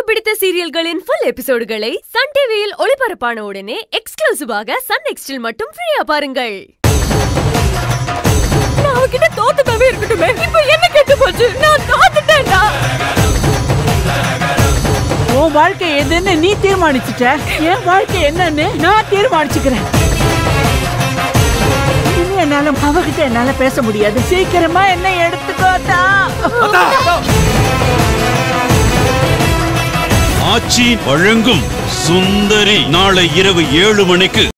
பிடித்த சீரியல்களின் full எபிசோடுகளை Sun டிவியில் ஒளிபரப்பான உடனே எக்ஸ்க்ளூசிவாக சன் நெக்ஸ்டில் மட்டும் ஃப்ரீயா பாருங்கள் நான் அவகிட்ட தோத்துக்காவே இருக்கட்டுமே இப்போ என்ன கெட்டு போச்சு நான் தோத்துட்டேன்டா உன் வாழ்க்கை எதுன்னு நீ தீர்மானிச்சுட்ட என் வாழ்க்கை என்னன்னு நான் தீர்மானிச்சுக்கிறேன் இனி என்னால அவகிட்ட என்னால பேச முடியாது சீக்கிரமா என்ன எடுத்துக்கோட்டா ஆச்சி வழங்கும் சுந்தரி நாளை இரவு ஏழு மணிக்கு